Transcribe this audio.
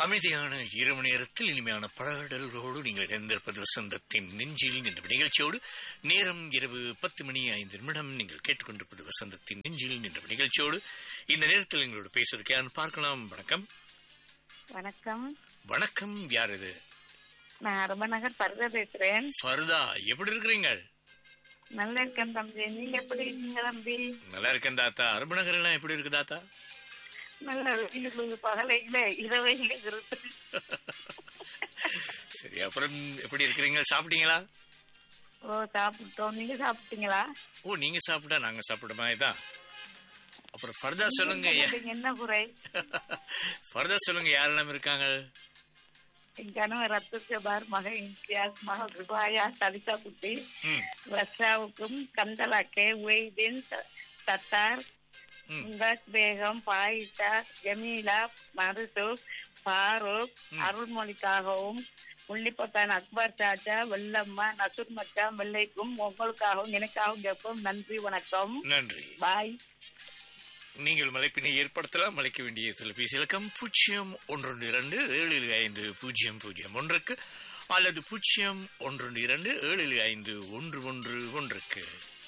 அமைதியான இரவு நேரத்தில் இனிமையான பாடல்களோடு நீங்கள் இணைந்திருப்பது வசந்தத்தின் நெஞ்சில் என்ற நிகழ்ச்சியோடு நேரம் இரவு பத்து மணி ஐந்து நிமிடம் நீங்கள் கேட்டுக்கொண்டிருப்பது வசந்தத்தின் நெஞ்சில் என்ற நிகழ்ச்சியோடு இந்த நேரத்தில் எங்களோட பேசுவதற்கு யாரும் பார்க்கலாம் வணக்கம் வணக்கம் வணக்கம் யார் இது நான் அரபநகர் பரத பேசுறேன் ஃபர்தா எப்படி இருக்கிறீங்க நல்லா இருக்கேன் தம்பி நீங்க எப்படி இருக்கீங்க தம்பி நல்லா இருக்கேன் தாத்தா அரபு எல்லாம் எப்படி இருக்கு தாத்தா நல்ல வெயிலுக்கு பகலையில இரவையில இருக்கு சரி அப்புறம் எப்படி இருக்கிறீங்க சாப்பிட்டீங்களா ஓ சாப்பிட்டோம் நீங்க சாப்பிட்டீங்களா ஓ நீங்க சாப்பிட்டா நாங்க சாப்பிட்ட மாதிரி தான் அப்புறம் ஃபர்தா சொல்லுங்க நீங்க என்ன குறை ஃபர்தா சொல்லுங்க யாரெல்லாம் இருக்காங்க என் கணவர் ரத்து ஜபார் மகன் இம்தியாஸ் மகள் ருபாயா சலிதா குட்டி ம் ரஷாவுக்கும் கந்தலாக்கே உவைதீன் ச- சத்தார் ம். மும்தாஜ் பேகம் பாயிஷா ஜமீலா மருசூப் ஃபாரூக் அருள்மொழிக்காகவும் முள்ளிப்பத்தான் அக்பர் சாச்சா வெள்ளம்மா நசுர் மச்சா வெள்ளைக்கும் உங்களுக்காகவும் எனக்காகவும் கேட்போம் நன்றி வணக்கம் நன்றி பாய் நீங்கள் மலைப்பினை ஏற்படுத்தலாம் மலைக்க வேண்டிய தொலைபேசி இலக்கம் பூஜ்ஜியம் ஒன்று இரண்டு ஏழு ஐந்து பூஜ்ஜியம் பூஜ்ஜியம் ஒன்றுக்கு அல்லது பூஜ்ஜியம் ஒன்று இரண்டு ஏழு ஐந்து ஒன்று ஒன்று ஒன்றுக்கு